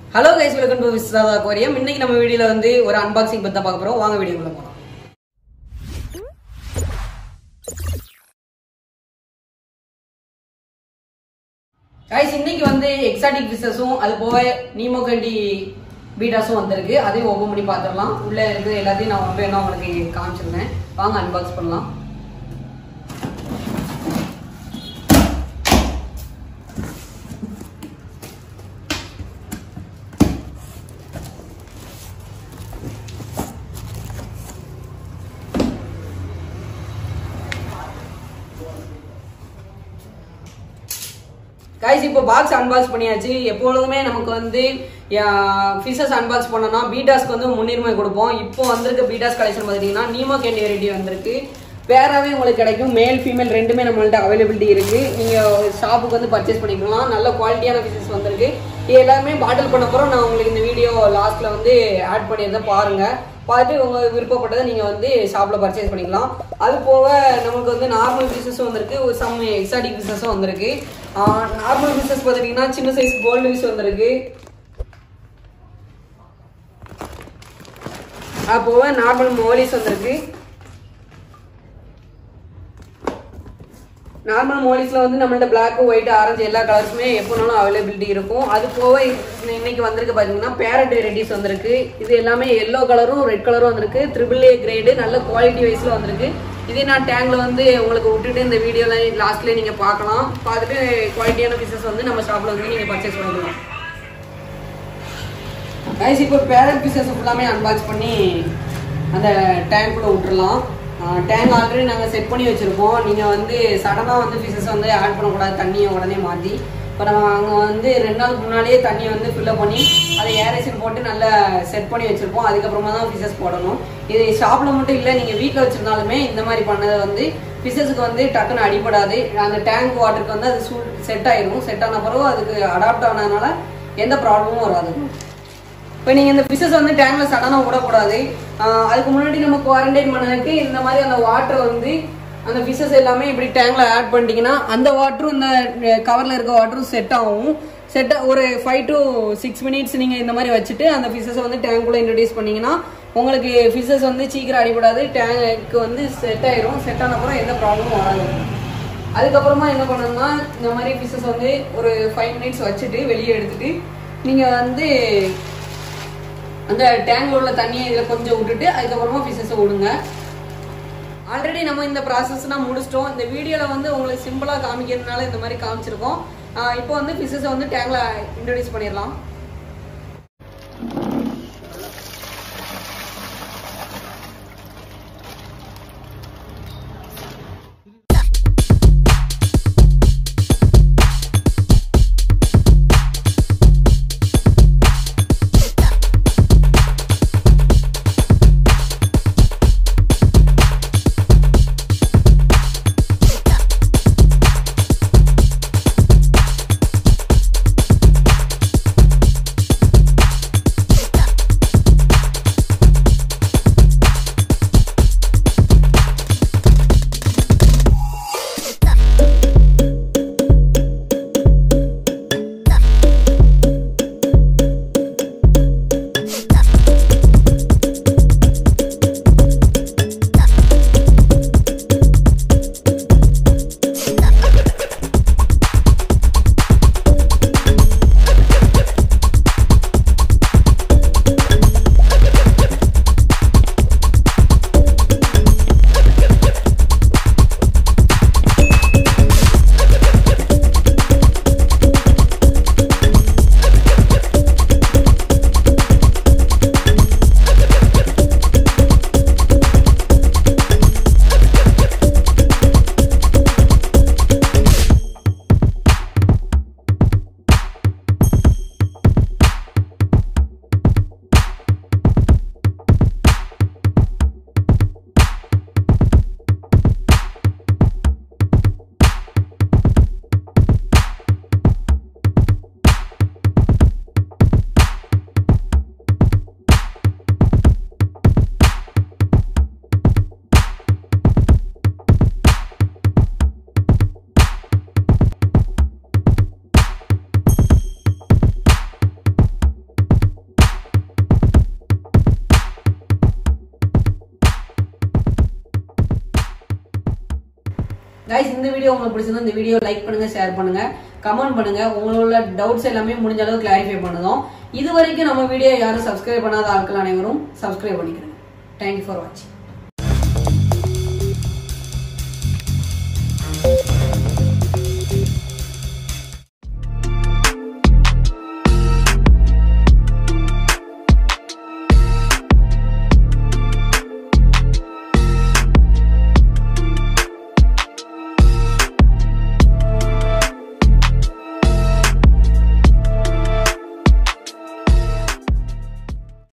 hello guys welcome to விஸ்வாதா கோரியம் இன்னைக்கு நம்ம வீடியோல வந்து ஒரு அன்பாக்சிங் பத்தி தான் பார்க்க போறோம் வாங்க வீடியோக்குள்ள போகலாம் கைஸ் இன்னைக்கு வந்து எக்ஸாட்டிக் பிசஸும் அது போக நீமோ கண்டி பீட்டாஸும் வந்திருக்கு அதையும் ஓப்பன் பண்ணி பார்த்துடலாம் உள்ள இருக்கு எல்லாத்தையும் நான் ஒன்று என்ன உங்களுக்கு காமிச்சிருந்தேன் வாங்க அன்பாக்ஸ் பண்ணலாம் கைஸ் இப்போ பாக்ஸ் அன்பாக்ஸ் பண்ணியாச்சு எப்பொழுதுமே நமக்கு வந்து ஃபிஷஸ் அன்பாக்ஸ் பண்ணோம்னா பீட்டாஸ்க்கு வந்து முன்னுரிமை கொடுப்போம் இப்போ வந்திருக்க பீட்டாஸ் கலெக்ஷன் பார்த்தீங்கன்னா நீமோ கேண்டி வெரைட்டி வந்திருக்கு பேராவே உங்களுக்கு கிடைக்கும் மேல் ஃபீமேல் ரெண்டுமே நம்மள்ட்ட அவைலபிலிட்டி இருக்கு நீங்க ஷாப்புக்கு வந்து பர்ச்சேஸ் பண்ணிக்கலாம் நல்ல குவாலிட்டியான ஃபிஷஸ் வந்திருக்கு இது எல்லாமே பாட்டில் பண்ண போறோம் நான் உங்களுக்கு இந்த வீடியோ லாஸ்ட்ல வந்து ஆட் பண்ணியிருந்தேன் பாருங்க பார்த்துட்டு உங்க விருப்பப்பட்டதை நீங்க வந்து ஷாப்ல பர்ச்சேஸ் பண்ணிக்கலாம் அது போக நமக்கு வந்து நார்மல் பீசஸும் வந்திருக்கு ஒரு சம் எக்ஸாட்டிக் பீசஸும் வந்திருக்கு நார்மல் பீசஸ் பார்த்துட்டீங்கன்னா சின்ன சைஸ் கோல்டு பீஸ் வந்திருக்கு அது போக நார்மல் மோலிஸ் வந்திருக்கு நார்மல் மோலிஸ்ல வந்து நம்மள்ட்ட பிளாக் ஒயிட் ஆரஞ்சு எல்லா கலர்ஸுமே எப்போனாலும் அவைலபிலிட்டி இருக்கும் அது போக இது இன்னைக்கு வந்திருக்கு பாத்தீங்கன்னா பேரட் வெரைட்டிஸ் வந்திருக்கு இது எல்லாமே எல்லோ கலரும் ரெட் கலரும் வந்திருக்கு ட்ரிபிள் ஏ கிரேடு நல்ல குவாலிட்டி வைஸ்ல வந்திருக்கு இதே நான் டேங்க்ல வந்து உங்களுக்கு விட்டுட்டு இந்த வீடியோல லாஸ்ட்ல நீங்க பார்க்கலாம் பார்த்துட்டு குவாலிட்டியான பீசஸ் வந்து நம்ம ஷாப்ல வந்து நீங்க பர்ச்சேஸ் பண்ணிக்கலாம் கைஸ் இப்போ பேரட் பீசஸ் ஃபுல்லாமே அன்பாக்ஸ் பண்ணி அந்த டேங்க்குள்ள விட்டுறலாம் டேங்க் ஆல்ரெடி நாங்கள் செட் பண்ணி வச்சுருக்கோம் நீங்கள் வந்து சடனாக வந்து பீசஸ் வந்து ஆட் பண்ணக்கூடாது தண்ணியை உடனே மாற்றி இப்போ நம்ம அங்கே வந்து ரெண்டு நாளுக்கு முன்னாடியே தண்ணியை வந்து ஃபில்லப் பண்ணி அதை ஏரேஷன் போட்டு நல்லா செட் பண்ணி வச்சுருப்போம் அதுக்கப்புறமா தான் ஃபிஷஸ் போடணும் இது ஷாப்பில் மட்டும் இல்லை நீங்கள் வீட்டில் வச்சுருந்தாலுமே இந்த மாதிரி பண்ணதை வந்து ஃபிஷஸுக்கு வந்து டக்குன்னு அடிபடாது அந்த டேங்க் வாட்டருக்கு வந்து அது சூ செட் ஆயிரும் செட் ஆன பிறகு அதுக்கு அடாப்ட் ஆனதுனால எந்த ப்ராப்ளமும் வராது இப்போ நீங்கள் இந்த ஃபிஷஸ் வந்து டேங்க்ல சடனாக விடக்கூடாது ஆஹ் அதுக்கு முன்னாடி நம்ம குவாரண்டைன் பண்ணதுக்கு இந்த மாதிரி அந்த வாட்டர் வந்து அந்த ஃபிஷஸ் எல்லாமே இப்படி டேங்க்ல ஆட் பண்ணிட்டீங்கன்னா அந்த வாட்டரும் இந்த கவர்ல இருக்க வாட்டரும் செட் ஆகும் செட் ஒரு ஃபைவ் டு சிக்ஸ் மினிட்ஸ் நீங்கள் இந்த மாதிரி வச்சுட்டு அந்த ஃபிஷஸை வந்து டேங்க்குள்ளே இன்ட்ரடியூஸ் பண்ணீங்கன்னா உங்களுக்கு ஃபிஷஸ் வந்து சீக்கிரம் அடிபடாது டேங்க்கு வந்து செட் ஆயிரும் செட் ஆன அப்புறம் எந்த ப்ராப்ளமும் வராது அதுக்கப்புறமா என்ன பண்ணணும்னா இந்த மாதிரி ஃபிஷஸ் வந்து ஒரு ஃபைவ் மினிட்ஸ் வச்சுட்டு வெளியே எடுத்துட்டு நீங்கள் வந்து அந்த டேங்க்ல உள்ள தண்ணியை இதில் கொஞ்சம் விட்டுட்டு அதுக்கப்புறமா ஃபிஷஸை விடுங்க ஆல்ரெடி நம்ம இந்த ப்ராசஸ்லாம் முடிச்சிட்டோம் இந்த வீடியோவில் வந்து உங்களுக்கு சிம்பிளாக காமிக்கிறதுனால இந்த மாதிரி காமிச்சிருக்கோம் ஆஹ் இப்போ வந்து ஃபிஷஸை வந்து டேங்க்ல இன்ட்ரடியூஸ் பண்ணிடலாம் கைஸ் இந்த வீடியோ உங்களுக்கு பிடிச்சிருந்தா இந்த வீடியோ லைக் பண்ணுங்க ஷேர் பண்ணுங்க கமெண்ட் பண்ணுங்க உங்களோட டவுட்ஸ் எல்லாமே முடிஞ்ச அளவு கிளாரிஃபை பண்ணுதோம் இது வரைக்கும் நம்ம வீடியோ யாரும் சப்ஸ்கிரைப் பண்ணாத ஆட்கள் அனைவரும் சப்ஸ்கிரைப் பண்ணிக்கிறேன் தேங்க்யூ ஃபார் வாட்சிங்